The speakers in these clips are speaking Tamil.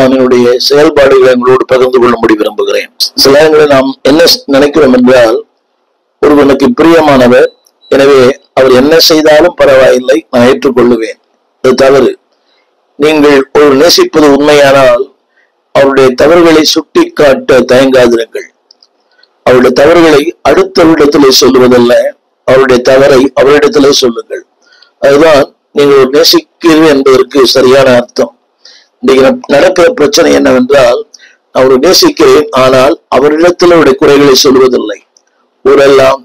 நாத்தானினுடைய செயல்பாடுகளை உங்களோடு பகிர்ந்து கொள்ளும்படி விரும்புகிறேன் சில நேரங்களில் நாம் என்ன நினைக்கிறோம் என்றால் ஒருவனுக்கு பிரியமானவர் எனவே அவர் என்ன செய்தாலும் பரவாயில்லை நான் ஏற்றுக்கொள்ளுவேன் அது தவறு நீங்கள் ஒரு நேசிப்பது உண்மையானால் அவருடைய தவறுகளை சுட்டி காட்ட தயங்காதிருங்கள் அவருடைய தவறுகளை அடுத்தவரிடத்திலே சொல்லுவதல்ல அவருடைய தவறை அவரிடத்திலே சொல்லுங்கள் அதுதான் நீங்கள் ஒரு நேசிக்கிறீர்கள் என்பதற்கு சரியான அர்த்தம் இன்றைக்கு நட- நடக்கிற பிரச்சனை என்னவென்றால் அவரை நேசிக்கிறேன் ஆனால் அவரிடத்தில் அவருடைய குறைகளை சொல்வதில்லை ஊரெல்லாம்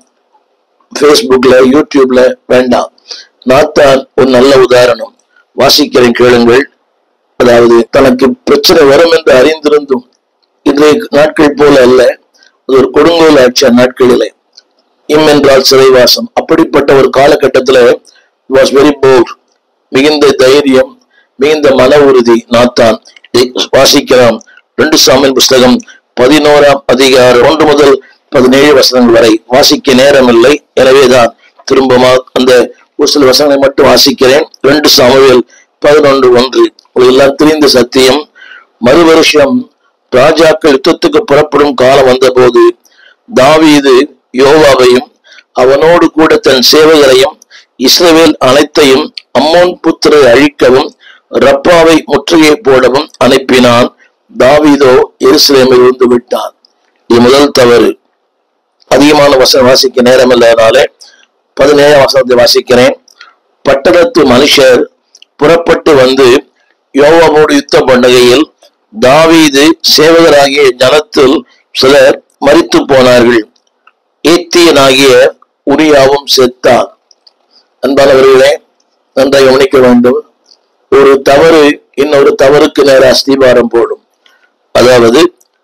ஃபேஸ்புக்ல யூடியூப்ல வேண்டாம் நாத்தான் ஒரு நல்ல உதாரணம் வாசிக்கிறேன் கேளுங்கள் அதாவது தனக்கு பிரச்சனை வரும் என்று அறிந்திருந்தும் இன்றைய நாட்கள் போல அல்ல அது ஒரு கொடுங்கோல் ஆட்சி அந்நாட்களிலே இம் என்றால் சிறைவாசம் அப்படிப்பட்ட ஒரு காலகட்டத்துல வாஸ் வெரி போல்ட் மிகுந்த தைரியம் மிகுந்த மன உறுதி நாத்தான் இதை வாசிக்கலாம் ரெண்டு சாமியல் புஸ்தகம் பதினோராம் அதிகாரம் ஒன்று முதல் பதினேழு வசனங்கள் வரை வாசிக்க நேரமில்லை எனவேதான் திரும்பமா அந்த ஒரு சில வசனங்களை மட்டும் வாசிக்கிறேன் ரெண்டு சாமுவேல் பதினொன்று ஒன்று உங்களுக்கு எல்லாம் தெரிந்த சத்தியம் மறு வருஷம் ராஜாக்கள் யுத்தத்துக்கு புறப்படும் காலம் வந்தபோது தாவீது யோவாவையும் அவனோடு கூட தன் சேவகரையும் இஸ்ரவேல் அனைத்தையும் அம்மோன் புத்திரை அழிக்கவும் ரப்பாவை முற்றுகை போடவும் அனுப்பினான் தாவீதோ எருசலேமில் இருந்து விட்டான் இது முதல் தவறு அதிகமான வசனம் வாசிக்க நேரம் இல்லாதனாலே பதினேழாம் வசனத்தை வாசிக்கிறேன் பட்டணத்து மனுஷர் புறப்பட்டு வந்து யோவாவோடு யுத்தம் பண்ணுகையில் தாவீது சேவகராகிய ஜனத்தில் சிலர் மரித்து போனார்கள் ஏத்தியனாகிய உரியாவும் செத்தான் அன்பானவர்களே நன்றாக கவனிக்க வேண்டும் ஒரு தவறு இன்னொரு தவறுக்கு நேர அஸ்திபாரம் போடும் அதாவது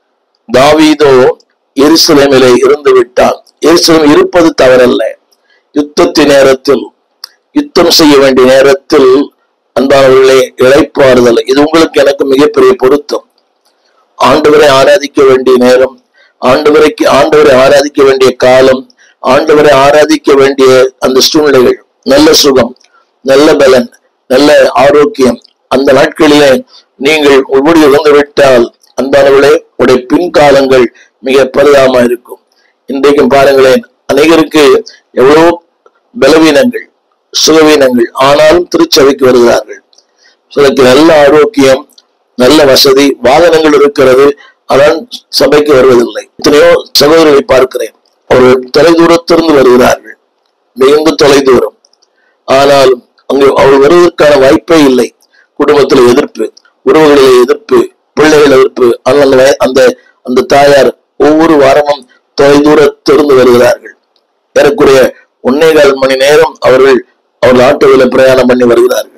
தாவீதோ எருசலேமிலே இருந்து விட்டான் எருசலேம் இருப்பது தவறல்ல யுத்தத்தின் நேரத்தில் யுத்தம் செய்ய வேண்டிய நேரத்தில் அன்பானவர்களே இழைப்பாறுதல் இது உங்களுக்கு எனக்கு மிகப்பெரிய பொருத்தம் ஆண்டவரை ஆராதிக்க வேண்டிய நேரம் ஆண்டவரைக்கு ஆண்டவரை ஆராதிக்க வேண்டிய காலம் ஆண்டவரை ஆராதிக்க வேண்டிய அந்த சூழ்நிலைகள் நல்ல சுகம் நல்ல பலன் நல்ல ஆரோக்கியம் அந்த நாட்களிலே நீங்கள் உங்களுடைய இறந்து விட்டால் அன்பானவர்களே உடைய பின்காலங்கள் மிக பரிதாபமா இருக்கும் இன்றைக்கும் பாருங்களேன் அநேகருக்கு எவ்வளவு பலவீனங்கள் சுகவீனங்கள் ஆனாலும் திருச்சபைக்கு வருகிறார்கள் சிலருக்கு நல்ல ஆரோக்கியம் நல்ல வசதி வாகனங்கள் இருக்கிறது ஆனால் சபைக்கு வருவதில்லை எத்தனையோ சகோதரர்களை பார்க்கிறேன் அவர்கள் தொலைதூரத்திலிருந்து வருகிறார்கள் மிகுந்த தொலைதூரம் ஆனால் அங்கு அவள் வருவதற்கான வாய்ப்பே இல்லை குடும்பத்தில் எதிர்ப்பு உறவுகளிலே எதிர்ப்பு பிள்ளைகள் எதிர்ப்பு ஆனால் அந்த வய- அந்த அந்த தாயார் ஒவ்வொரு வாரமும் தொலைதூரத்திலிருந்து வருகிறார்கள் ஏறக்குறைய ஒன்னே கால் மணி நேரம் அவர்கள் அவர்கள் ஆட்டோவில் பிரயாணம் பண்ணி வருகிறார்கள்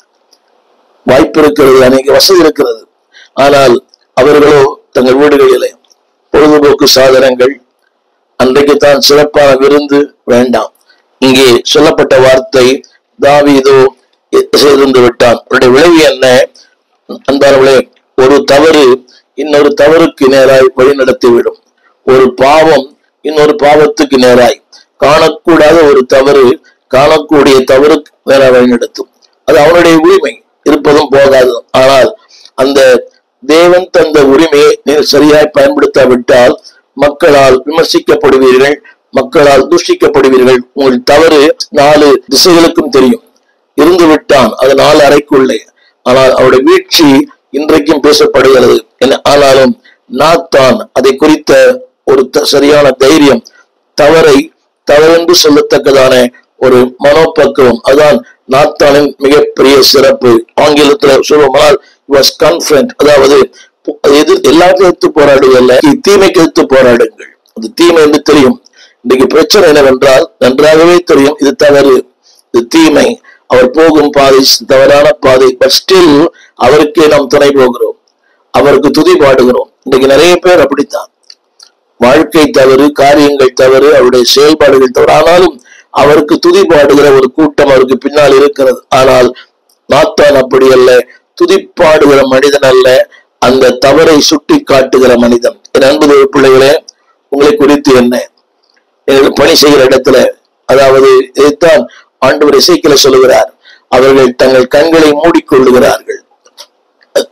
வாய்ப்பு இருக்கிறது அநேக வசதி இருக்கிறது ஆனால் அவர்களோ தங்கள் வீடுகளிலே பொழுதுபோக்கு சாதனங்கள் அன்றைக்கு தான் சிறப்பான விருந்து வேண்டாம் இங்கே சொல்லப்பட்ட வார்த்தை தாவீதோ செய்திருந்து விட்டான் அவருடைய விளைவு என்ன அன்பானவர்களே ஒரு தவறு இன்னொரு தவறுக்கு நேராய் வழிநடத்திவிடும் ஒரு பாவம் இன்னொரு பாவத்துக்கு நேராய் காணக்கூடாத ஒரு தவறு காணக்கூடிய தவறுக்கு நேராக வழிநடத்தும் அது அவனுடைய உரிமை இருப்பதும் போகாது ஆனால் அந்த தேவன் தந்த உரிமையை நீங்கள் சரியாய் பயன்படுத்தாவிட்டால் மக்களால் விமர்சிக்கப்படுவீர்கள் மக்களால் தூஷிக்கப்படுவீர்கள் உங்கள் தவறு நாலு திசைகளுக்கும் தெரியும் இருந்து விட்டான் அது நாலு அறைக்குள்ளே ஆனால் அவருடைய வீழ்ச்சி இன்றைக்கும் பேசப்படுகிறது என்ன ஆனாலும் நாத்தான் அதை குறித்த ஒரு த- சரியான தைரியம் தவறை தவறென்று சொல்லத்தக்கதான ஒரு மனோபக்குவம் அதுதான் நாத்தானின் மிகப்பெரிய சிறப்பு ஆங்கிலத்துல சொல்லுமானால் வாஸ் கான்பிடன்ட் அதாவது பு- எதிர் எல்லாத்தையும் எடுத்து போராடுவதில்ல தீமைக்கு எடுத்து போராடுங்கள் அது தீமை என்று தெரியும் இன்னைக்கு பிரச்சனை என்னவென்றால் நன்றாகவே தெரியும் இது தவறு இது தீமை அவர் போகும் பாதை தவறான பாதை பட் ஸ்டில் அவருக்கே நாம் துணை போகிறோம் அவருக்கு துதி பாடுகிறோம் இன்னைக்கு நிறைய பேர் அப்படித்தான் வாழ்க்கை தவறு காரியங்கள் தவறு அவருடைய செயல்பாடுகள் தவறு ஆனாலும் அவருக்கு துதி பாடுகிற ஒரு கூட்டம் அவருக்கு பின்னால் இருக்கிறது ஆனால் நாத்தான் அப்படி அல்ல துதிப்பாடுகிற மனிதன் அல்ல அந்த தவறை சுட்டி காட்டுகிற மனிதன் என் அன்பு தேவ பிள்ளைகளே உங்களை குறித்து என்ன நீங்கள் பணி செய்கிற இடத்துல அதாவது இதைத்தான் ஆண்டவர் இசைக்கல சொல்லுகிறார் அவர்கள் தங்கள் கண்களை மூடிக்கொள்ளுகிறார்கள்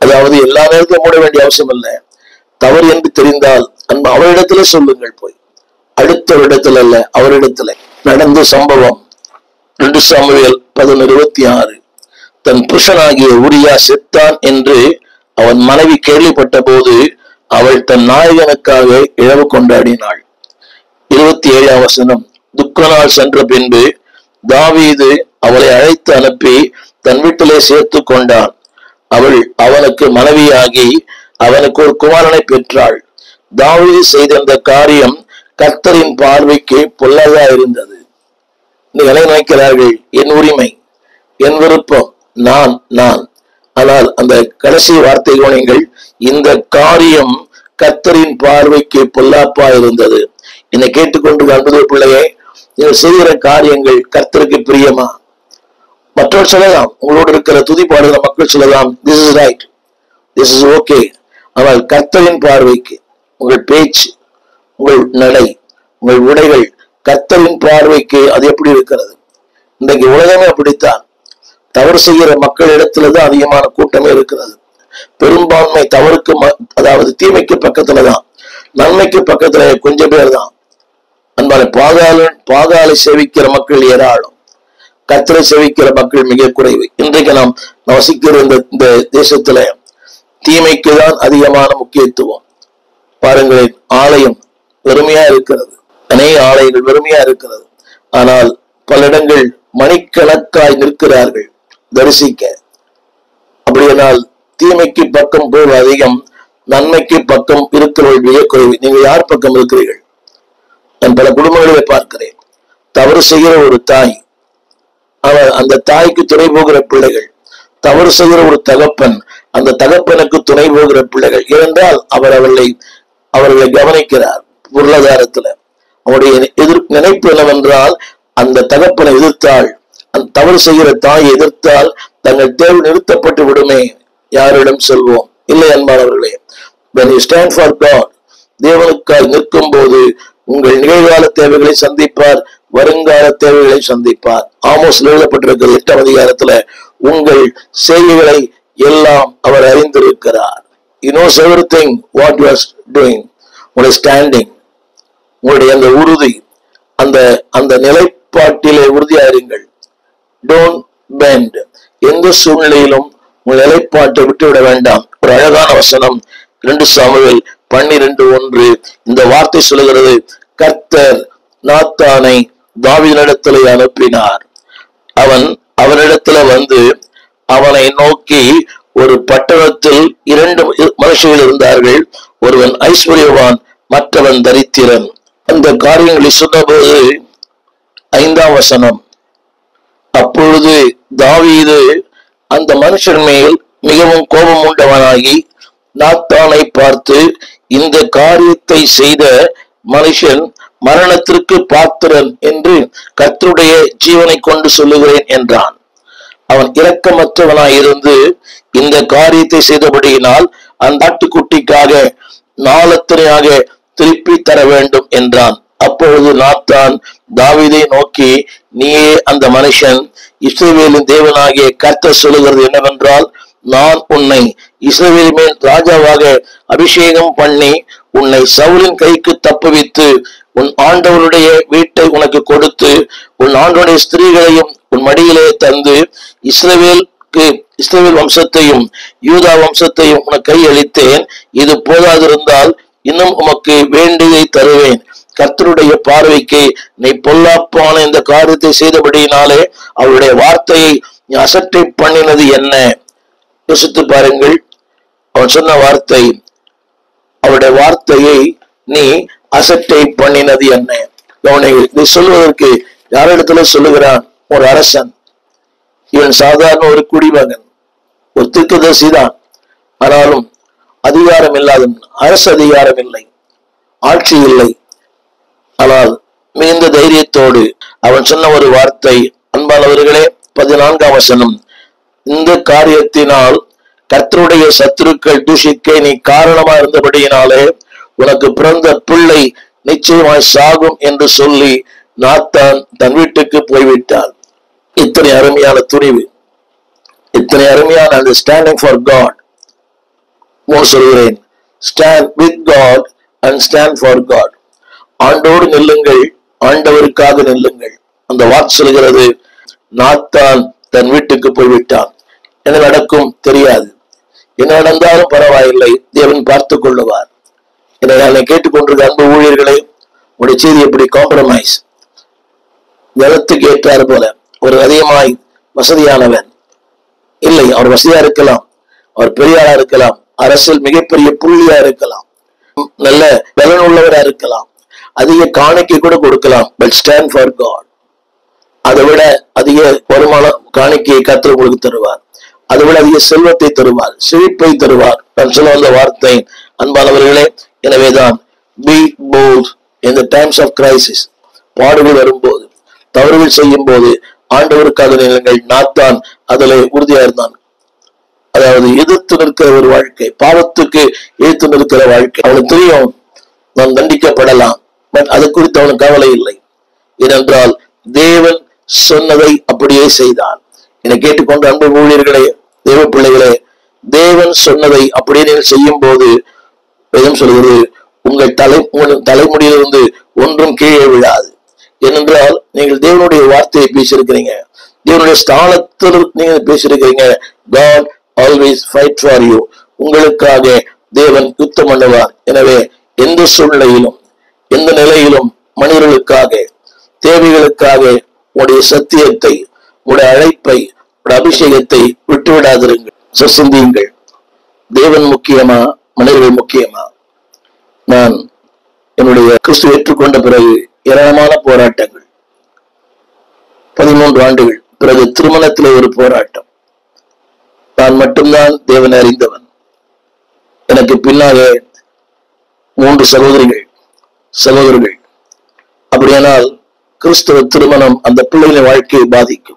அதாவது எல்லா நேரத்திலும் மூட வேண்டிய அவசியம் இல்லை தவறு என்று தெரிந்தால் அன்பு அவரிடத்துல சொல்லுங்கள் போய் அடுத்தவரிடத்துல அல்ல அவரிடத்துல நடந்த சம்பவம் ரெண்டு சாமுவேல் பதினொன்று இருபத்தி ஆறு தன் புருஷனாகிய உரியா செத்தான் என்று அவன் மனைவி கேள்விப்பட்ட போது அவள் தன் நாயகனுக்காக இழவு கொண்டாடினாள் இருபத்தி ஏழாம் வசனம் துக்க நாள் சென்ற பின்பு தாவீது அவளை அழைத்து அனுப்பி தன் வீட்டிலே சேர்த்து கொண்டான் அவள் அவனுக்கு மனைவியாகி அவனுக்கு ஒரு குமாரனை பெற்றாள் தாவீது செய்த அந்த காரியம் கர்த்தரின் பார்வைக்கு பொல்லதா இருந்தது இந்த இலை நினைக்கிறார்கள் என் உரிமை என் விருப்பம் நான் நான் ஆனால் அந்த கடைசி வார்த்தை கவனிங்கள் இந்த காரியம் கர்த்தரின் பார்வைக்கு பொல்லாப்பா இருந்தது என்னை கேட்டுக்கொண்டு அன்புடைய பிள்ளையே நீங்கள் செய்கிற காரியங்கள் கர்த்தருக்கு பிரியமா மற்றவர் சொல்லலாம் உங்களோடு இருக்கிற துதிப்பாடுகிற மக்கள் சொல்லலாம் this is right this is okay ஆனால் கர்த்தரின் பார்வைக்கு உங்கள் பேச்சு உங்கள் நடை உங்கள் உடைகள் கர்த்தரின் பார்வைக்கு அது எப்படி இருக்கிறது இன்றைக்கு உலகமே அப்படித்தான் தவறு செய்கிற மக்களிடத்துல தான் அதிகமான கூட்டமே இருக்கிறது பெரும்பான்மை தவறுக்கு ம- அதாவது தீமைக்கு பக்கத்துல தான் நன்மைக்கு பக்கத்துல கொஞ்சம் பேர் தான் அன்பான பாகாலன் பாகாலை சேவிக்கிற மக்கள் ஏராளம் கத்தரை சேவிக்கிற மக்கள் மிக குறைவு இன்றைக்கு நாம் நாம் வசிக்கிற இந்த இந்த தேசத்துல தீமைக்கு தான் அதிகமான முக்கியத்துவம் பாருங்களேன் ஆலயம் வெறுமையா இருக்கிறது அநேக ஆலயங்கள் வெறுமையா இருக்கிறது ஆனால் பல இடங்கள் மணிக்கணக்காய் நிற்கிறார்கள் தரிசிக்க அப்படியானால் தீமைக்கு பக்கம் போவது அதிகம் நன்மைக்கு பக்கம் இருக்கிறவர்கள் மிக குறைவு நீங்க யார் பக்கம் இருக்கிறீர்கள் நான் பல குடும்பங்களை பார்க்கிறேன் தவறு செய்கிற ஒரு தாய் அவர் அந்த தாய்க்கு துணை போகிற பிள்ளைகள் தவறு செய்கிற ஒரு தகப்பன் அந்த தகப்பனுக்கு துணை போகிற பிள்ளைகள் ஏனென்றால் அவர் அவர்களை அவர்களை கவனிக்கிறார் பொருளாதாரத்துல அவருடைய எதிர் நினைப்பு என்னவென்றால் அந்த தகப்பனை எதிர்த்தால் அந்த தவறு செய்கிற தாயை எதிர்த்தால் தங்கள் தேர்வு நிறுத்தப்பட்டு விடுமே யாரிடம் செல்வோம் இல்லை அன்பானவர்களே when you stand for God தேவனுக்காய் நிற்கும் போது உங்கள் நிகழ்கால தேவைகளை சந்திப்பார் வருங்கால தேவைகளை சந்திப்பார் ஆமோஸ் எழுதப்பட்டிருக்கிற எட்டாம் அதிகாரத்துல உங்கள் செய்திகளை எல்லாம் அவர் அறிந்திருக்கிறார் he knows everything what you are doing உங்களுடைய ஸ்டாண்டிங் உங்களுடைய அந்த உறுதி அந்த அந்த நிலைப்பாட்டிலே உறுதியாயிருங்கள் டோன்ட் பெண்ட் எந்த சூழ்நிலையிலும் உங்கள் நிலைப்பாட்டை விட்டுவிட வேண்டாம் ஒரு அழகான வசனம் இரண்டு சாமுவேல் பன்னிரண்டு ஒன்று இந்த வார்த்தை சொல்லுகிறது கர்த்தர் நாத்தானை தாவீதினிடத்திலே அனுப்பினார் அவன் அவனிடத்துல வந்து அவனை நோக்கி ஒரு பட்டணத்தில் இரண்டு மனுஷர்கள் இருந்தார்கள் ஒருவன் ஐஸ்வர்யவான் மற்றவன் தரித்திரன் அந்த காரியங்களை சொன்னபோது ஐந்தாம் வசனம் அப்பொழுது தாவீது அந்த மனுஷன் மேல் மிகவும் கோபம் உண்டவனாகி நாத்தானை பார்த்து இந்த காரியத்தை செய்த மனுஷன் மரணத்திற்கு பாத்திரன் என்று கர்த்தருடைய ஜீவனை கொண்டு சொல்லுகிறேன் என்றான் அவன் இரக்கமற்றவனாயிருந்து இந்த காரியத்தை செய்தபடியினால் அந்த ஆட்டுக்குட்டிக்காக நாளத்தனையாக திருப்பி தர வேண்டும் என்றான் அப்பொழுது நாத்தான் தாவீதை நோக்கி நீயே அந்த மனுஷன் இஸ்ரவேலின் தேவனாகிய கர்த்தர் சொல்லுகிறது என்னவென்றால் நான் உன்னை இஸ்ரவேல் மேல் ராஜாவாக அபிஷேகம் பண்ணி உன்னை சவுலின் கைக்கு தப்புவித்து உன் ஆண்டவருடைய வீட்டை உனக்கு கொடுத்து உன் ஆண்டவருடைய ஸ்திரீகளையும் உன் மடியிலே தந்து இஸ்ரவேலுக்கு இஸ்ரவேல் வம்சத்தையும் யூதா வம்சத்தையும் உனக்கு கையளித்தேன் இது போதாதிருந்தால் இன்னும் உமக்கு வேண்டியதை தருவேன் கர்த்தருடைய பார்வைக்கு நீ பொல்லாப்பான இந்த காரியத்தை செய்தபடியினாலே அவருடைய வார்த்தையை நீ அசட்டை பண்ணினது என்ன யோசித்து பாருங்கள் அவன் சொன்ன வார்த்தை அவருடைய வார்த்தையை நீ அசட்டை பண்ணினது என்ன கவனிகள் நீ சொல்வதற்கு யாரிடத்துல சொல்லுகிறான் ஒரு அரசன் இவன் சாதாரண ஒரு குடிமகன் ஒரு திக்குதரிசி தான் ஆனாலும் அதிகாரம் இல்லாதவன் அரசு அதிகாரம் இல்லை ஆட்சி இல்லை ஆனால் மிகுந்த தைரியத்தோடு அவன் சொன்ன ஒரு வார்த்தை அன்பானவர்களே பதினான்காம் வசனம் இந்த காரியத்தினால் கர்த்தருடைய சத்துருக்கள் தூஷிக்க நீ காரணமா இருந்தபடியினாலே உனக்கு பிறந்த பிள்ளை நிச்சயமாய் சாகும் என்று சொல்லி நாத்தான் தன் வீட்டுக்கு போய்விட்டான் இத்தனை அருமையான துணிவு இத்தனை அருமையான அந்த ஸ்டாண்டிங் ஃபார் காட் மூணு சொல்கிறேன் stand with God and stand for God ஆண்டோடு நில்லுங்கள் ஆண்டவருக்காக நில்லுங்கள் அந்த வாக்கு சொல்கிறது நாத்தான் தன் வீட்டுக்கு போய்விட்டான் என்ன நடக்கும் தெரியாது என்ன நடந்தாலும் பரவாயில்லை தேவன் பார்த்துக் கொள்ளுவார் என்னை நான் கேட்டுக்கொண்டிருக்க அன்பு ஊழியர்களே உடைய செய்தி எப்படி காம்ப்ரமைஸ் ஜலத்துக்கு ஏற்றாறு போல ஒரு அதிகமாய் வசதியானவன் இல்லை அவர் வசதியா இருக்கலாம் அவர் பெரியாரா இருக்கலாம் அரசியல் மிகப்பெரிய புள்ளியா இருக்கலாம் நல்ல பலன் உள்ளவரா இருக்கலாம் அதிக காணிக்கை கூட கொடுக்கலாம் பட் ஸ்டாண்ட் ஃபார் காட் அதை விட அதிக வருமானம் காணிக்கையை கத்தர் உங்களுக்கு தருவார் அதை விட அதிக செல்வத்தை தருவார் செழிப்பை தருவார் நான் சொல்ல வந்த வார்த்தை அன்பானவர்களே எனவேதான் be bold in the times of crisis பாடுகள் வரும்போது தவறுகள் செய்யும் போது ஆண்டவருக்காக நீங்கள் நாத்தான் அதில் உறுதியா இருந்தான் அதாவது எதிர்த்து நிற்கிற ஒரு வாழ்க்கை பாவத்துக்கு எதிர்த்து நிற்கிற வாழ்க்கை அவனுக்கு தெரியும் நான் தண்டிக்கப்படலாம் பட் அது குறித்து அவனுக்கு கவலை இல்லை ஏனென்றால் தேவன் சொன்னதை அப்படியே செய்தான் என்னை கேட்டுக்கொண்ட அன்பு ஊழியர்களே தேவ பிள்ளைகளே தேவன் சொன்னதை அப்படியே நீங்கள் செய்யும் போது வேதம் சொல்கிறது உங்கள் தலை உங்கள் தலைமுடியிலிருந்து ஒன்றும் கீழே விழாது ஏனென்றால் நீங்கள் தேவனுடைய வார்த்தையை பேசியிருக்கிறீங்க தேவனுடைய ஸ்தானத்தில் நீங்க பேசியிருக்கிறீங்க God always fight for you உங்களுக்காக தேவன் யுத்தம் பண்ணுவார் எனவே எந்த சூழ்நிலையிலும் எந்த நிலையிலும் மனிதர்களுக்காக தேவைகளுக்காக உடைய சத்தியத்தை உடைய அழைப்பை உடைய அபிஷேகத்தை விட்டுவிடாதிருங்கள் சிந்தியுங்கள் தேவன் முக்கியமா மனிதர்கள் முக்கியமா நான் என்னுடைய கிறிஸ்து ஏற்றுக்கொண்ட பிறகு ஏராளமான போராட்டங்கள் பதிமூன்று ஆண்டுகள் பிறகு திருமணத்திலே ஒரு போராட்டம் நான் மட்டும்தான் தேவனை அறிந்தவன் எனக்கு பின்னாக மூன்று சகோதரிகள் சகோதரர்கள் அப்படியானால் கிறிஸ்தவ திருமணம் அந்த பிள்ளைகளின் வாழ்க்கையை பாதிக்கும்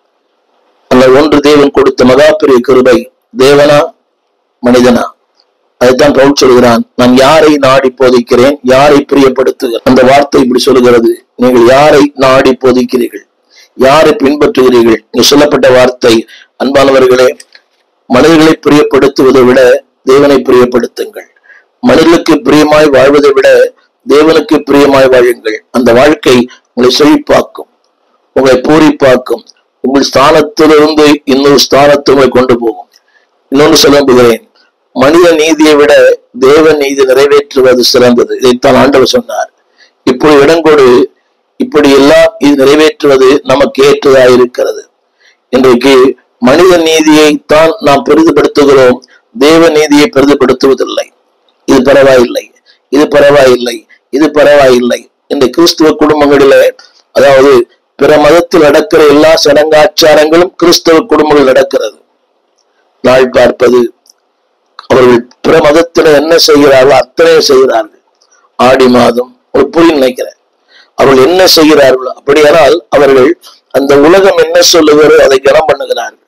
அந்த ஒன்று தேவன் கொடுத்த மகா பெரிய கிருபை தேவனா மனிதனா அதைத்தான் பவுல் சொல்கிறான் நான் யாரை நாடி போதிக்கிறேன் யாரை பிரியப்படுத்துகிறேன் அந்த வார்த்தை இப்படி சொல்கிறது நீங்கள் யாரை நாடி போதிக்கிறீர்கள் யாரை பின்பற்றுகிறீர்கள் இங்கு சொல்லப்பட்ட வார்த்தை அன்பானவர்களே மனிதர்களை பிரியப்படுத்துவதை விட தேவனை பிரியப்படுத்துங்கள் மனிதர்களுக்கு பிரியமாய் வாழ்வதை விட தேவனுக்கு பிரியமாய் வாழுங்கள் அந்த வாழ்க்கை உங்களை செழிப்பாக்கும் உங்களை பூரிப்பாக்கும் உங்கள் ஸ்தானத்திலிருந்து இன்னொரு ஸ்தானத்தை உங்களை கொண்டு போகும் இன்னொன்று சொல்ல போகிறேன் மனித நீதியை விட தேவ நீதி நிறைவேற்றுவது சிறந்தது இதைத்தான் ஆண்டவர் சொன்னார் இப்படி இடங்கொடு இப்படி எல்லாம் இது நிறைவேற்றுவது நமக்கு ஏற்றதாக இருக்கிறது இன்றைக்கு மனித நீதியை தான் நாம் பெரிதுபடுத்துகிறோம் தேவ நீதியை பெரிதுபடுத்துவதில்லை இது பரவாயில்லை இது பரவாயில்லை இது பரவாயில்லை இந்த கிறிஸ்துவ குடும்பங்களிலே அதாவது பிற மதத்தில் நடக்கிற எல்லா சடங்காச்சாரங்களும் கிறிஸ்தவ குடும்பங்கள் நடக்கிறது நாள் பார்ப்பது அவர்கள் பிற மதத்தில என்ன செய்கிறார்களோ அத்தனை செய்கிறார்கள் ஆடி மாதம் ஒரு புரிய நினைக்கிறேன் அவர்கள் என்ன செய்கிறார்களோ அப்படியானால் அவர்கள் அந்த உலகம் என்ன சொல்லுகிறோ அதை கனம் பண்ணுகிறார்கள்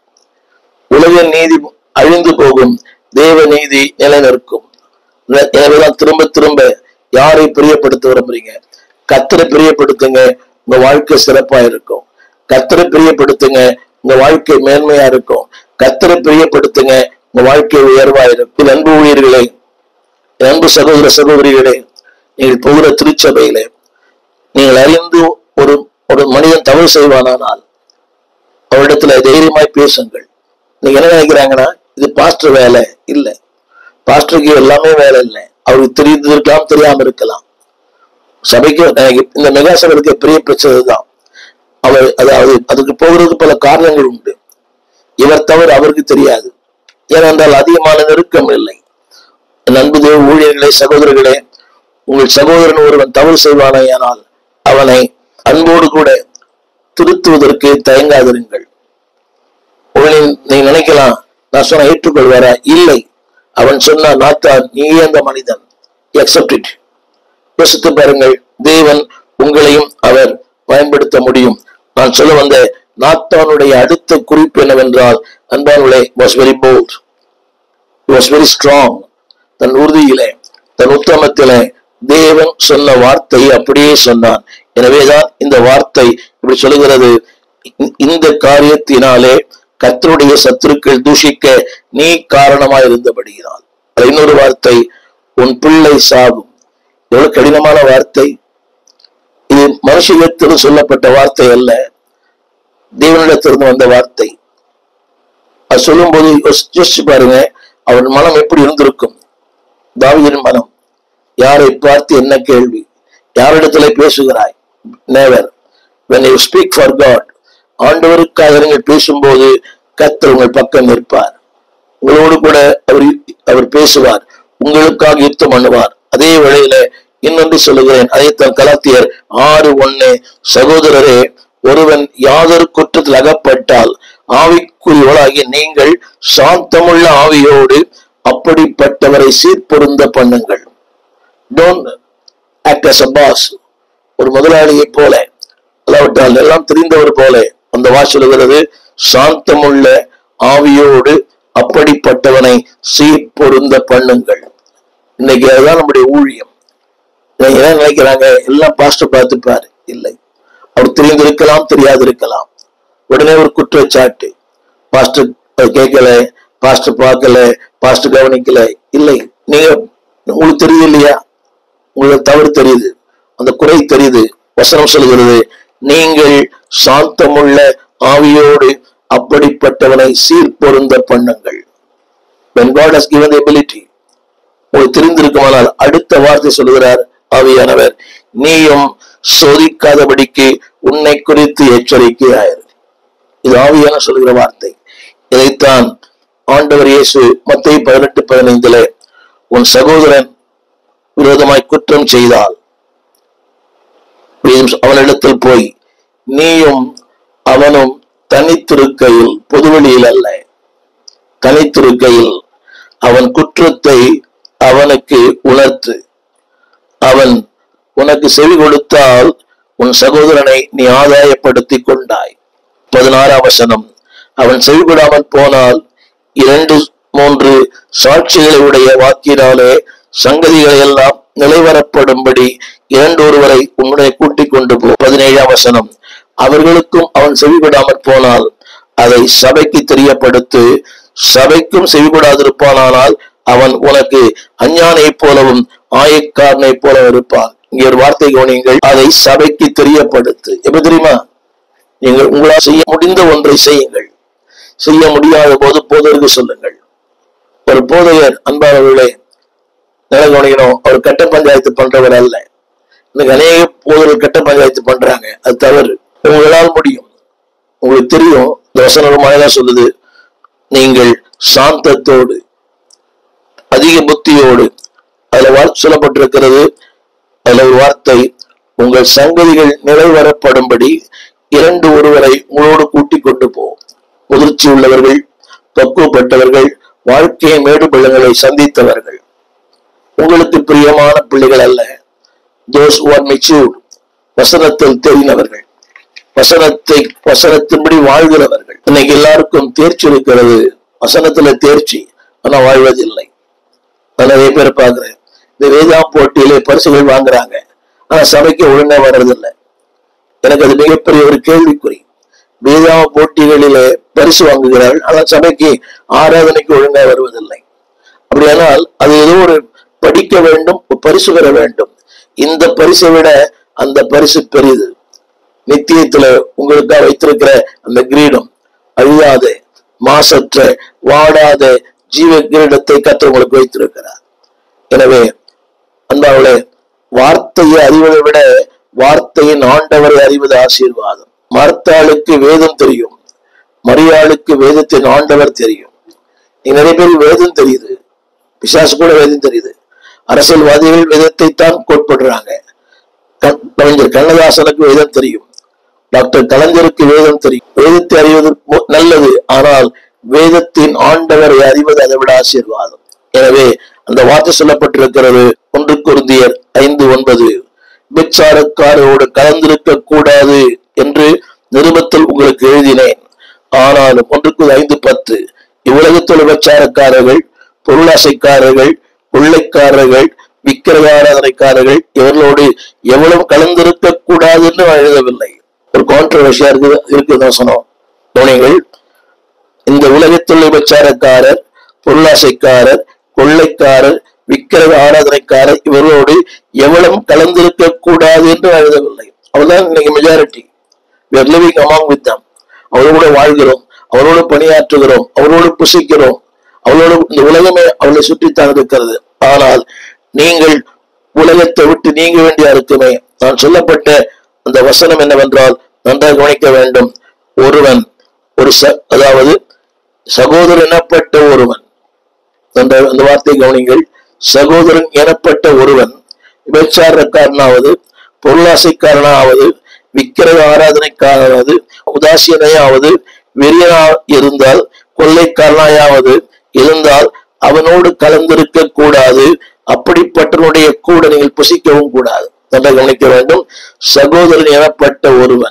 உலக நீதி அழிந்து போகும் தேவ நீதி நிலைநிற்கும் எனவேதான் திரும்ப திரும்ப யாரை பிரியப்படுத்த விரும்புறீங்க கத்தரை பிரியப்படுத்துங்க உங்க வாழ்க்கை சிறப்பா இருக்கும் கத்தரை பிரியப்படுத்துங்க உங்க வாழ்க்கை மேன்மையா இருக்கும் கத்தரை பிரியப்படுத்துங்க உங்க வாழ்க்கை உயர்வா இருக்கும் இது அன்பு ஊழியர்களே என் அன்பு சகோதர சகோதரிகளே நீங்கள் போகிற திருச்சபையிலே நீங்கள் அறிந்து ஒரு ஒரு மனிதன் தவறு செய்வானானால் அவரிடத்துல தைரியமாய் பேசுங்கள் நீங்க என்ன நினைக்கிறாங்கன்னா இது பாஸ்டர் வேலை இல்லை பாஸ்டருக்கு எல்லாமே வேலை இல்லை அவருக்கு தெரிந்து இருக்கலாம் தெரியாம இருக்கலாம் சபைக்கு எனக்கு இந்த மெகா சபைக்கு பெரிய பிரச்சனை தான் அவர் அதாவது அதுக்கு போகிறதுக்கு பல காரணங்கள் உண்டு இவர் தவறு அவருக்கு தெரியாது ஏனென்றால் அதிகமான நெருக்கம் இல்லை என் அன்பு தேவ ஊழியர்களே சகோதரர்களே உங்கள் சகோதரன் ஒருவன் தவறு செய்வானேயானால் அவனை அன்போடு கூட திருத்துவதற்கு தயங்காதிருங்கள் உங்களின் நீங்க நினைக்கலாம் நான் சொன்ன ஏற்றுக்கொள்வாரா இல்லை அவன் சொன்னா நாத்தான் நீயே அந்த மனிதன் அக்செப்ட் இட் யோசித்து பாருங்கள் தேவன் உங்களையும் அவர் பயன்படுத்த முடியும் நான் சொல்ல வந்த நாத்தானுடைய அடுத்த குறிப்பு என்னவென்றால் அன்பானுடைய was very bold was very strong தன் உறுதியிலே தன் உத்தமத்திலே தேவன் சொன்ன வார்த்தையை அப்படியே சொன்னான் எனவேதான் இந்த வார்த்தை இப்படி சொல்லுகிறது இந்த- இந்த காரியத்தினாலே கர்த்தருடைய சத்துருக்கள் தூஷிக்க நீ காரணமாய் இருந்தபடியினால் அதுல இன்னொரு வார்த்தை உன் பிள்ளை சாகும் எவ்வளவு கடினமான வார்த்தை இது மனுஷத்திலிருந்து சொல்லப்பட்ட வார்த்தை அல்ல தேவனிடத்திலிருந்து வந்த வார்த்தை அது சொல்லும்போது யோசி- யோசிச்சு பாருங்க அவன் மனம் எப்படி இருந்திருக்கும் தாவீதின் மனம் யாரை பார்த்து என்ன கேள்வி யாரிடத்துல பேசுகிறாய் never when you speak for God ஆண்டவருக்காக நீங்கள் பேசும்போது கர்த்தர் உங்கள் பக்கம் நிற்பார் உங்களோடு கூட அவர் அவர் பேசுவார் உங்களுக்காக யுத்தம் பண்ணுவார் அதே வேளையில இன்னொன்று சொல்லுகிறேன் அதைத்தான் கலாத்தியர் ஆறு ஒண்ணு சகோதரரே ஒருவன் யாதொரு குற்றத்தில் அகப்பட்டால் ஆவிக்குரியவளாகிய நீங்கள் சாந்தமுள்ள ஆவியோடு அப்படிப்பட்டவரை சீர்பொருந்த பண்ணுங்கள் don't act as a boss ஒரு முதலாளியைப் போல அல்லாவிட்டால் எல்லாம் தெரிந்தவர் போல அந்த வாசலுகிறது சாந்தமுள்ள ஆவியோடு அப்படிப்பட்டவனை சீர்பொருந்த பண்ணுங்கள் இன்னைக்கு அதுதான் நம்முடைய ஊழியம் இன்னைக்கு என்ன நினைக்கிறாங்க எல்லாம் பாஸ்டர் பார்த்துப்பாரு இல்லை அவர் தெரிந்திருக்கலாம் தெரியாது இருக்கலாம் உடனே ஒரு குற்றச்சாட்டு பாஸ்டர் அது கேட்கல பாஸ்டர் பார்க்கல பாஸ்டர் கவனிக்கல இல்லை நீங்க உங்களுக்கு தெரியுது இல்லையா உங்களுக்கு தவறு தெரியுது அந்த குறை தெரியுது வசனம் சொல்கிறது நீங்கள் சாந்தமுள்ள ஆவியோடு அப்படிப்பட்டவனை சீர்பொருந்த பண்ணுங்கள் when God has given the ability உங்களுக்கு தெரிந்திருக்குமானால் அடுத்த வார்த்தை சொல்லுகிறார் ஆவியானவர் நீயும் சோதிக்காதபடிக்கு உன்னை குறித்து எச்சரிக்கையாயிரு இது ஆவியான சொல்லுகிற வார்த்தை இதைத்தான் ஆண்டவர் இயேசு மத்திய பதினெட்டு பதினைந்துல உன் சகோதரன் விரோதமாய் குற்றம் செய்தால் வேதம் அவனிடத்தில் போய் நீயும் அவனும் தனித்திருக்கையில் பொதுவெளியில் அல்ல தனித்திருக்கையில் அவன் குற்றத்தை அவனுக்கு உணர்த்து அவன் உனக்கு செவி கொடுத்தால் உன் சகோதரனை நீ ஆதாயப்படுத்திக் கொண்டாய் பதினாறாம் வசனம் அவன் செவிவிடாமல் போனால் இரண்டு மூன்று சாட்சிகளை உடைய வாக்கினாலே சங்கதிகளை எல்லாம் நிலைவரப்படும்படி இரண்டு ஒருவரை உன்னுடைய கூட்டிக் கொண்டு போ பதினேழாம் வசனம் அவர்களுக்கும் அவன் செவிவிடாமற் போனால் அதை சபைக்கு தெரியப்படுத்து சபைக்கும் செவிவிடாதிருப்பானால் அவன் உனக்கு அஞ்ஞானைப் போலவும் ஆயக்காரனைப் போலவும் இருப்பான் இங்கே ஒரு வார்த்தை கவனியுங்கள் அதை சபைக்கு தெரியப்படுத்து எப்ப தெரியுமா நீங்கள் உங்களால் செய்ய முடிந்த ஒன்றை செய்யுங்கள் செய்ய முடியாத போது போதருக்கு சொல்லுங்கள் ஒரு போதையர் அன்பானவர்களே நில கவனிக்கணும் அவர் கட்ட பஞ்சாயத்து பண்றவர் அல்ல இன்னைக்கு அநேக போதர்கள் கட்ட பஞ்சாயத்து பண்றாங்க அது தவறு உங்களால் முடியும் உங்களுக்கு தெரியும் இந்த வசனம் ரொம்ப அழகா சொல்லுது நீங்கள் சாந்தத்தோடு அதிக புத்தியோடு அதுல வாழ் சொல்லப்பட்டிருக்கிறது அதுல ஒரு வார்த்தை உங்கள் சங்கதிகள் நிறைவேறப்படும்படி இரண்டு ஒருவரை உங்களோடு கூட்டிக் கொண்டு போ முதிர்ச்சி உள்ளவர்கள் பக்குவப்பட்டவர்கள் வாழ்க்கையை மேடு பள்ளங்களை சந்தித்தவர்கள் உங்களுக்கு பிரியமான பிள்ளைகள் அல்ல தோஸ் who are matured வசனத்தில் தெரிந்தவர்கள் வசனத்தை வசனத்தின்படி வாழ்கிறவர்கள் இன்னைக்கு எல்லாருக்கும் தேர்ச்சி இருக்கிறது வசனத்துல தேர்ச்சி ஆனா வாழ்வதில்லை நான் நிறைய பேர் பார்க்கிறேன் இந்த வேதா போட்டியிலே பரிசுகள் வாங்குறாங்க ஆனா சபைக்கு ஒழுங்கா வர்றதில்லை எனக்கு அது மிகப்பெரிய ஒரு கேள்விக்குறி வேதாம போட்டிகளிலே பரிசு வாங்குகிறார்கள் ஆனால் சபைக்கு ஆராதனைக்கு ஒழுங்கா வருவதில்லை அப்படியானால் அது ஏதோ ஒரு படிக்க வேண்டும் ஒரு பரிசு பெற வேண்டும் இந்த பரிசை விட அந்த பரிசு பெரிது நித்தியத்துல உங்களுக்காக வைத்திருக்கிற அந்த கிரீடம் அழியாத மாசற்ற வாடாத ஜீவ கிரீடத்தை கற்று உங்களுக்கு வைத்திருக்கிறார் எனவே அன்பாவளே வார்த்தையை அறிவதை விட வார்த்தையின் ஆண்டவரை அறிவது ஆசீர்வாதம் மர்த்தாளுக்கு வேதம் தெரியும் மரியாளுக்கு வேதத்தின் ஆண்டவர் தெரியும் நீ நிறைய பேர் வேதம் தெரியுது பிசாசு கூட வேதம் தெரியுது அரசியல்வாதிகள் வேதத்தை தான் கோட்படுறாங்க க- கலைஞர் கண்ணதாசனுக்கு வேதம் தெரியும் டாக்டர் கலைஞருக்கு வேதம் தெரியும் வேதத்தை அறிவது மு- நல்லது ஆனால் வேதத்தின் ஆண்டவரை அறிவது அதை விட ஆசீர்வாதம் எனவே அந்த வார்த்தை சொல்லப்பட்டிருக்கிறது ஒன்று குருந்தியர் ஐந்து ஒன்பது விச்சாரக்காரோடு கலந்திருக்க கூடாது என்று நிருபத்தில் உங்களுக்கு எழுதினேன் ஆனாலும் ஒன்றுக்கு ஐந்து பத்து இவ்வுலகத்தில் விபச்சாரக்காரர்கள் பொருளாசைக்காரர்கள் கொள்ளைக்காரர்கள் விக்கிரகாராதனைக்காரர்கள் இவர்களோடு எவ்வளவு கலந்திருக்க கூடாது என்று நான் எழுதவில்லை ஒரு கான்ட்ரவர்சியா இருக்குது இருக்குது வசனம் கவனிங்கள் இந்த உலகத்தில் விபச்சாரக்காரர் பொருளாசைக்காரர் கொள்ளைக்காரர் விக்கிரக ஆராதனைக்காரர் இவர்களோடு எவ்வளவு கலந்திருக்க கூடாது என்று நான் எழுதவில்லை அவர்தான் இன்னைக்கு majority we are living among with them அவரோடு வாழ்கிறோம் அவரோடு பணியாற்றுகிறோம் அவரோடு புசிக்கிறோம் அவளோடு இந்த உலகமே அவளை சுற்றித்தான் இருக்கிறது ஆனால் நீங்கள் உலகத்தை விட்டு நீங்க வேண்டியா இருக்குமே நான் சொல்லப்பட்ட அந்த வசனம் என்னவென்றால் நன்றாக கவனிக்க வேண்டும் ஒருவன் ஒரு ச அதாவது சகோதரன் எனப்பட்ட ஒருவன் அந்த அந்த வார்த்தை கவனிங்கள் சகோதரன் எனப்பட்ட ஒருவன் விபச்சாரக்காரனாவது பொருளாசைக்காரனாவது விக்கிரக ஆராதனைக்காராவது உதாசீனையாவது வெறியனா இருந்தால் கொள்ளைக்காரனாயாவது இருந்தால் அவனோடு கலந்திருக்க கூடாது அப்படிப்பட்டவனுடைய கூட நீங்கள் புசிக்கவும் கூடாது நல்லா கவனிக்க வேண்டும் சகோதரன் எனப்பட்ட ஒருவன்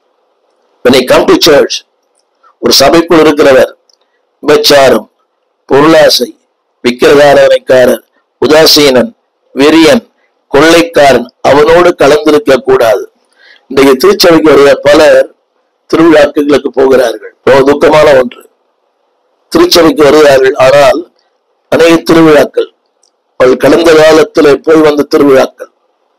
when they come to church ஒரு சபைக்குள் இருக்கிறவர் விபச்சாரம் பொருளாசை விக்கிரகாரனைக்காரர் உதாசீனன் வெறியன் கொள்ளைக்காரன் அவனோடு கலந்திருக்க கூடாது இன்றைக்கு திருச்சபைக்கு வருகிற பலர் திருவிழாக்களுக்கு போகிறார்கள் ரொம்ப துக்கமான ஒன்று திருச்சபைக்கு வருகிறார்கள் ஆனால் அநேக திருவிழாக்கள் அவள் கடந்த காலத்துல போய் வந்த திருவிழாக்கள்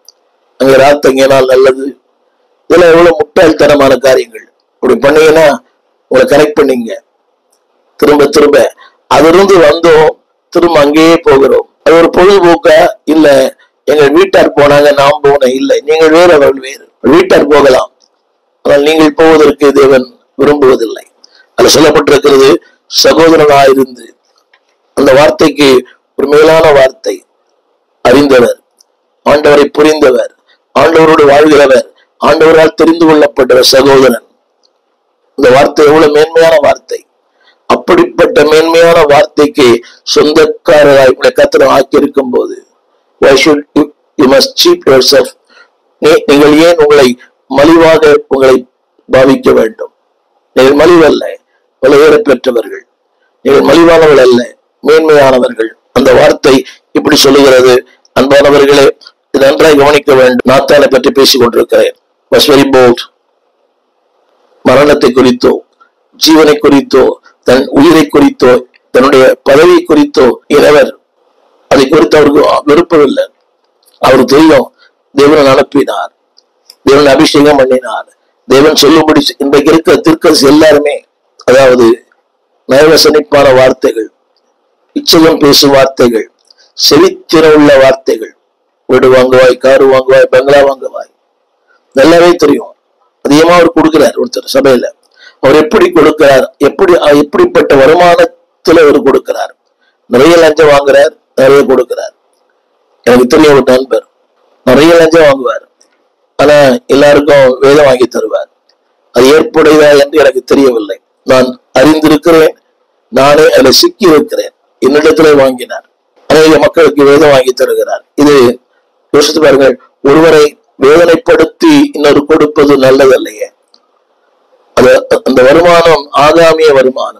அங்க ராத்தங்கினால் நல்லது இதெல்லாம் எவ்வளவு முட்டாள்தனமான காரியங்கள் இப்படி பண்ணீங்கன்னா உங்களை கரெக்ட் பண்ணீங்க திரும்ப திரும்ப அதிலிருந்து வந்தோம் திரும்ப அங்கேயே போகிறோம் அது ஒரு பொழுதுபோக்கா இல்ல எங்கள் வீட்டார் போனாங்க நாம் போனேன் இல்லை நீங்கள் வேறு அவர்கள் வேறு வீட்டார் போகலாம் ஆனால் நீங்கள் போவதற்கு தேவன் விரும்புவதில்லை அது சொல்லப்பட்டிருக்கிறது சகோதரனாயிருந்து அந்த வார்த்தைக்கு ஒரு மேலான வார்த்தை அறிந்தவர் ஆண்டவரை புரிந்தவர் ஆண்டவரோடு வாழ்கிறவர் ஆண்டவரால் தெரிந்து கொள்ளப்பட்டவர் சகோதரன் இந்த வார்த்தை எவ்வளவு மேன்மையான வார்த்தை அப்படிப்பட்ட மேன்மையான வார்த்தைக்கு சொந்தக்காரராய் உங்களை கத்திரம் ஆக்கியிருக்கும் போது why should you, you must cheat yourself நீ- நீங்கள் ஏன் உங்களை மலிவாக உங்களை பாவிக்க வேண்டும் நீங்கள் மலிவல்ல விலையேற பெற்றவர்கள் நீங்கள் மலிவானவர்கள் அல்ல மேன்மையானவர்கள் அந்த வார்த்தை இப்படி சொல்லுகிறது அன்பானவர்களே இது நன்றாய் கவனிக்க வேண்டும் நாத்தானை பற்றி பேசிக் கொண்டிருக்கிறேன் was very bold மரணத்தை குறித்தோ ஜீவனை குறித்தோ தன் உயிரை குறித்தோ தன்னுடைய பதவியை குறித்தோ இறைவர் அதை குறித்து அவருக்கு விருப்பமில்லை அவருக்கு தெரியும் தேவன் அனுப்பினார் தேவன் அபிஷேகம் பண்ணினார் தேவன் சொல்லும்படி இன்றைக்கு இருக்கிற திருக்கரசு எல்லாருமே அதாவது நயவசனிப்பான வார்த்தைகள் இச்சகம் பேசும் வார்த்தைகள் செவித்திற உள்ள வார்த்தைகள் வீடு வாங்குவாய் காரு வாங்குவாய் பங்களா வாங்குவாய் நல்லாவே தெரியும் அதிகமா அவர் கொடுக்கிறார் ஒருத்தர் சபையில அவர் எப்படி கொடுக்கிறார் எப்படி அஹ் எப்படிப்பட்ட வருமானத்துல அவர் கொடுக்கிறார் நிறைய லஞ்சம் வாங்குறார் நிறைய கொடுக்கிறார் எனக்கு தெரிய ஒரு நண்பர் நிறைய லஞ்சம் வாங்குவார் ஆனா எல்லாருக்கும் வேதம் வாங்கி தருவார் அது ஏற்புடையதா என்று எனக்கு தெரியவில்லை நான் அறிந்திருக்கிறேன் நானே அதில் சிக்கி இருக்கிறேன் என்னிடத்திலே வாங்கினார் அநேக மக்களுக்கு வேதம் வாங்கி தருகிறார் இது யோசித்து பாருங்கள் ஒருவரை வேதனைப்படுத்தி இன்னொரு கொடுப்பது நல்லதல்லையே அது அந்த வருமானம் ஆகாமிய வருமானம்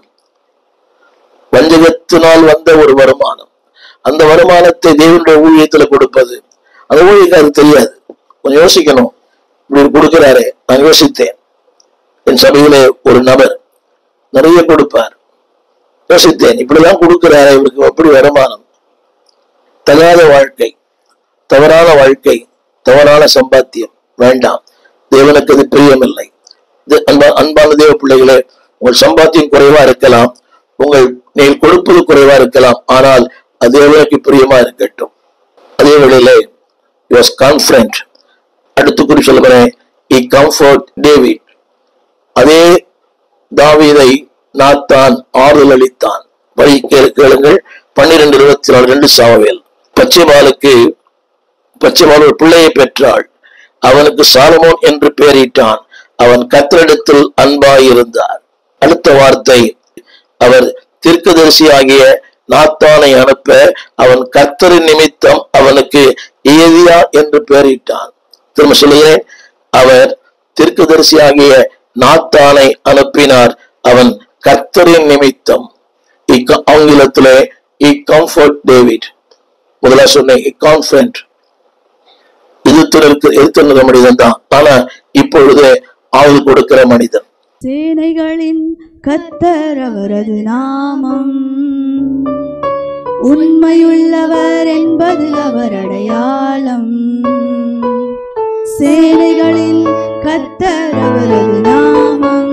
வஞ்சகத்தினால் வந்த ஒரு வருமானம் அந்த வருமானத்தை தேவனுடைய ஊழியத்துல கொடுப்பது அந்த ஊழியருக்கு தெரியாது கொஞ்சம் யோசிக்கணும் இப்படி கொடுக்கிறாரே நான் யோசித்தேன் என் சபையிலே ஒரு நபர் நிறைய கொடுப்பார் யோசித்தேன் இப்படிதான் கொடுக்கிறாரே இவருக்கு எப்படி வருமானம் தகாத வாழ்க்கை தவறான வாழ்க்கை தவறான சம்பாத்தியம் வேண்டாம் தேவனுக்கு அது பிரியமில்லை இது அன்பா அன்பான தேவ பிள்ளைகளே உங்கள் சம்பாத்தியம் குறைவா இருக்கலாம் உங்கள் நீங்கள் கொடுப்பது குறைவா இருக்கலாம் ஆனால் அது தேவனுக்கு பிரியமா இருக்கட்டும் அதே வேளையிலே வாஸ் கான்ஃபிடன்ட் அடுத்து குறி சொல்லுகிறேன் இ கம்ஃபர்ட் டேவிட் அதே தாவீதை நாத்தான் ஆறுதல் அளித்தான் வழி கேளு- கேளுங்கள் பன்னிரெண்டு இருபத்தி நாலு ரெண்டு சாமுவேல் பச்சைமாலுக்கு பச்சைமால் ஒரு பிள்ளையை பெற்றாள் அவனுக்கு சாலமோன் என்று பெயரிட்டான் அவன் கத்தரிடத்தில் அன்பாயிருந்தார் அடுத்த வார்த்தை அவர் தீர்க்கதரிசியாகிய நாத்தானை அனுப்ப அவன் கர்த்தரின் நிமித்தம் அவனுக்கு ஏதியா என்று பெயரிட்டான் திரும்ப சொல்லுகிறேன் அவர் தீர்க்கதரிசியாகிய நாத்தானை அனுப்பினார் அவன் கர்த்தரின் நிமித்தம் இக்க- ஆங்கிலத்திலே இ கம்ஃபர்ட் டேவிட் முதல்ல சொன்னேன் இ கான்ஃபிடன்ட் எதிர்த்து எதிர்த்து மனிதன் தான் ஆனா இப்பொழுது ஆயுள் கொடுக்கிற மனிதன் சேனைகளின் கத்தர் அவரது நாமம் உண்மையுள்ளவர் என்பது அவர் அடையாளம் சேனைகளின் கத்தர் அவரது நாமம்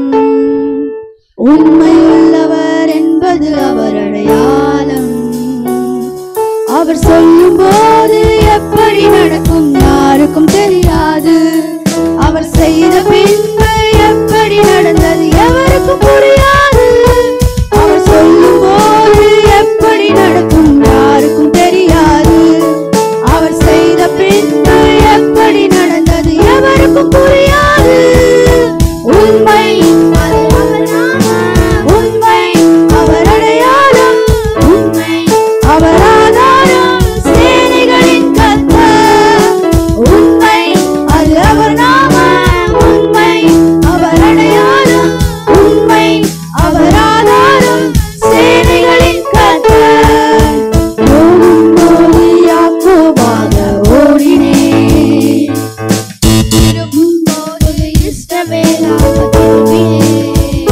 உண்மையுள்ளவர் என்பது அவர் அடையாளம் அவர் சொல்லும் போது எப்படி நடக்கும் யாருக்கும் தெரியாது அவர் செய்த பின்பு எப்படி நடந்தது எவருக்கும் புரியாது அவர் சொல்லும் போது எப்படி நடக்கும் யாருக்கும் தெரியாது அவர் செய்த பின்பு எப்படி நடந்தது எவருக்கும் புரியாது உண்மை அது அவர் நாமம். உண்மை அவர் அடையாளம் உண்மை அவர் ஆதாரம் சேனைகளின் கர்த்தர் உண்மை அது அவர் நாமம் உண்மை அவர் அடையாளம் உண்மை அவர் ஆதாரம் சேனைகளின் கர்த்தர் ஓடும்போது யாக்கோபாக ஓடினேன் திரும்பும்போது இஸ்ரவேலாக திரும்பினேன்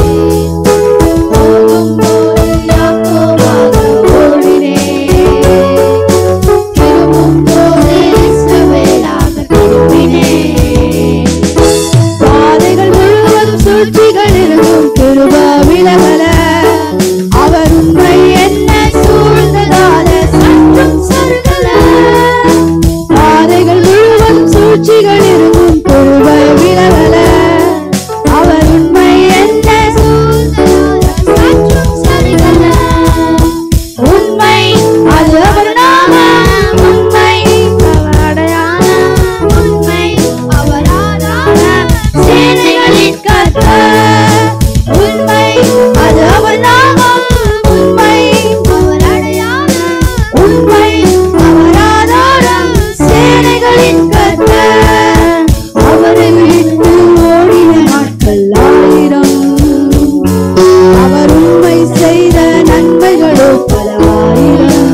போகும்போது யாக்கோபாக ஓடினேன் திரும்பும்போது இஸ்ரவேலாக திரும்பினேன் பாதைகள் முழுவதும் சூழ்ச்சிகள் இருந்தும் கிருப விலகல அவர் உண்மை என்ன சூழ்ந்ததால சற்றும் சருகல பாதைகள் முழுவதும் சூழ்ச்சிகள் இருந்தும் கிருப விலகல அவர் உண்மை என்ன சூழ்ந்ததால சற்றும் சருகல உண்மை அது அவர் நாமம் உண்மை அவர் அடையாளம் உண்மை அவர் ஆதாரம் சேனைகளின் கர்த்தர் உண்மை அது அவர் நாமம் உண்மை அவர் அடையாளம் உண்மை அவர் ஆதாரம் சேனைகளின் கர்த்தர் அவரை விட்டு ஓடின நாட்கள் ஆயிரம் அவர் உண்மை செய்த நன்மைகளோ பல ஆயிரம்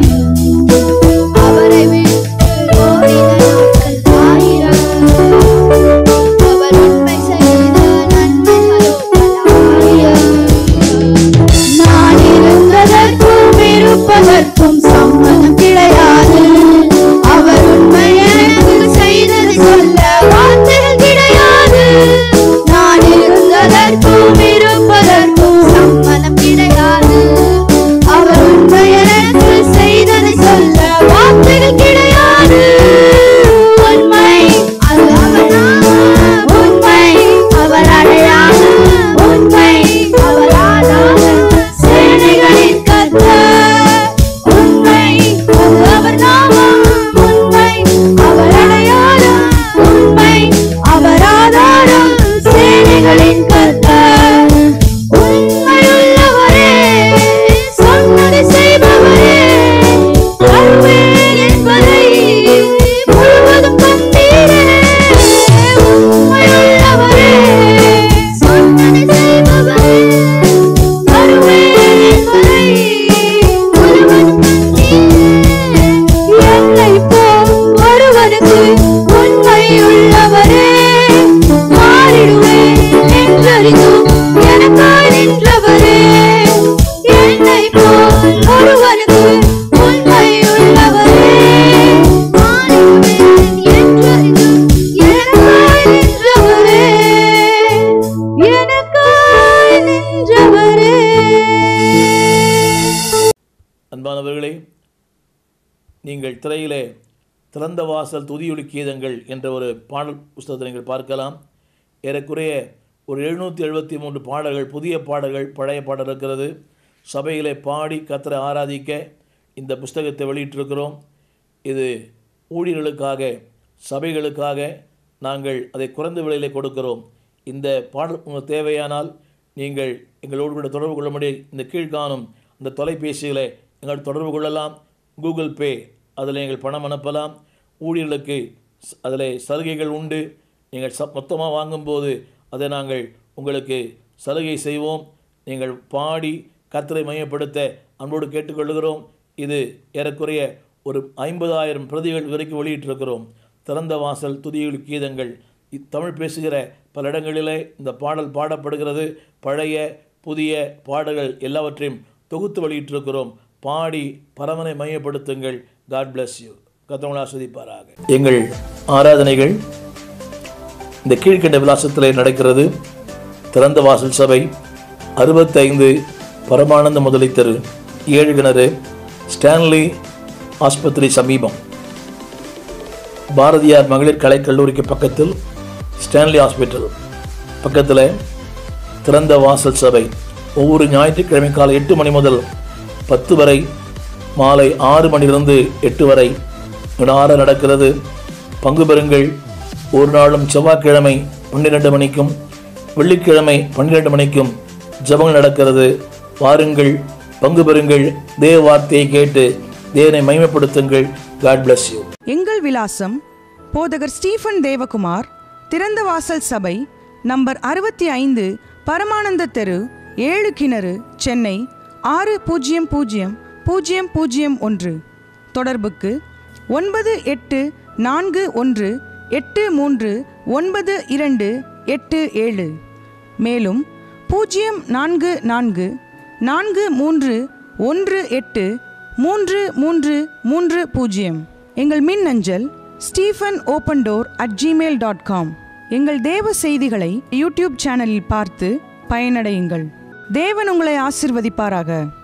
அவரை விட்டு ஓடின நாட்கள் ஆயிரம் அவர் உண்மை செய்த நன்மைகளோ பல ஆயிரம் நான் இருந்ததற்கும் இருப்பதற்கும் சம்மதம் கிடையாது அவர் உண்மை எனக்கு செய்தது சொல்ல வார்த்தைகள் கிடையாது நான் இருந்ததற்கும் இருப்பதற்கும் சம்மதம் கிடையாது அவர் உண்மை எனக்கு செய்தது சொல்ல வார்த்தைகள் கிடையாது உண்மை அது அவர் நாமம். உண்மை அவர் அடையாளம் உண்மை அவர் ஆதாரம் சேனைகளின் கர்த்தர் உண்மை அது அவர் நாமம் உண்மை அவர் அடையாளம் உண்மை அவர் ஆதாரம் சேனைகளின் கர்த்தர் உண்மையுள்ளவரே சொன்னதை செய்பவரே வருவேன் என்பதை முழுவதும் கண்டீரே உண்மையுள்ளவரே சொன்னதை செய்பவரே வருவேன் என்பதை முழுவதும் கண்டீரே என்னை போல் ஒருவனுக்கு உண்மையுள்ளவரே மாறிடுவேன் என்றறிந்தும் எனக்காய் நின்றவரே என்னை போல் ஒருவனுக்கு உண்மையுள்ளவரே மாறிடுவேன் என்றறிந்தும் எனக்காய் நின்றவரே எனக்காய் நின்றவரே அன்பானவர்களே நீங்கள் திரையிலே திறந்த வாசல் துதியொலி கீதங்கள் என்ற ஒரு பாடல் புஸ்தகத்தை நீங்கள் பார்க்கலாம் ஏறக்குறைய ஒரு எழுநூற்றி எழுபத்தி மூன்று பாடல்கள் புதிய பாடல்கள் பழைய பாடல் இருக்கிறது சபையிலே பாடி கத்தரை ஆராதிக்க இந்த புஸ்தகத்தை வெளியிட்டிருக்கிறோம் இது ஊழியர்களுக்காக சபைகளுக்காக நாங்கள் அதை குறைந்த விலையிலே கொடுக்கிறோம் இந்த பாடல் உங்களுக்கு தேவையானால் நீங்கள் எங்களோடு கூட தொடர்பு கொள்ளும்படி இந்த கீழ்காணும் இந்த தொலைபேசிகளை எங்களோடு தொடர்பு கொள்ளலாம் கூகுள் பே அதில் நீங்கள் பணம் அனுப்பலாம் ஊழியர்களுக்கு ஸ்- அதில் சலுகைகள் உண்டு நீங்கள் ச மொத்தமாக வாங்கும்போது அதை நாங்கள் உங்களுக்கு சலுகை செய்வோம் நீங்கள் பாடி கர்த்தரை மையப்படுத்த அன்போடு கேட்டுக்கொள்கிறோம் இது ஏறக்குறைய ஒரு ஐம்பதாயிரம் பிரதிகள் வரைக்கும் வெளியிட்டிருக்கிறோம் திறந்த வாசல் துதிகள் கீதங்கள் இ- தமிழ் பேசுகிற பல இடங்களிலே இந்த பாடல் பாடப்படுகிறது பழைய புதிய பாடல்கள் எல்லாவற்றையும் தொகுத்து வெளியிட்டிருக்கிறோம் பாடி பரமனை மையப்படுத்துங்கள் காட் bless யூ கத்தவங்களை ஆஸ்வதிப்பாராக எங்கள் ஆராதனைகள் இந்த கீழ்கண்ட விலாசத்தில் நடக்கிறது திறந்த வாசல் சபை அறுபத்தைந்து பரமானந்த முதலை தெரு ஏழு கிணறு ஸ்டான்லி ஆஸ்பத்திரி சமீபம் பாரதியார் மகளிர் கலைக் கல்லூரிக்கு பக்கத்தில் ஸ்டான்லி ஹாஸ்பிட்டல் பக்கத்தில் திறந்த வாசல் சபை ஒவ்வொரு ஞாயிற்றுக்கிழமை காலை எட்டு மணி முதல் பத்து வரை மாலை ஆறு மணிலிருந்து எட்டு வரை விடார நடக்கிறது பங்கு பெறுங்கள் ஒரு நாளும் செவ்வாய்க்கிழமை பன்னிரெண்டு மணிக்கும் வெள்ளிக்கிழமை பன்னிரெண்டு மணிக்கும் ஜெபங்கள் நடக்கிறது வாருங்கள் பங்கு பெறுங்கள் தேவ வார்த்தையை கேட்டு தேவனை மகிமைப்படுத்துங்கள் காட் bless யூ எங்கள் விலாசம் போதகர் ஸ்டீஃபன் தேவகுமார் திறந்த வாசல் சபை நம்பர் அறுபத்தி ஐந்து பரமானந்த தெரு ஏழு கிணறு சென்னை ஆறு பூஜ்ஜியம் பூஜ்ஜியம் பூஜ்ஜியம் பூஜ்ஜியம் ஒன்று தொடர்புக்கு ஒன்பது எட்டு நான்கு ஒன்று எட்டு மூன்று ஒன்பது இரண்டு எட்டு ஏழு மேலும் பூஜ்ஜியம் நான்கு நான்கு நான்கு மூன்று ஒன்று எட்டு மூன்று மூன்று மூன்று பூஜ்ஜியம் எங்கள் மின் அஞ்சல் Stephen open door at Gmail dot com எங்கள் தேவ செய்திகளை யூடியூப் சேனலில் பார்த்து பயனடையுங்கள் தேவன் உங்களை ஆசிர்வதிப்பாராக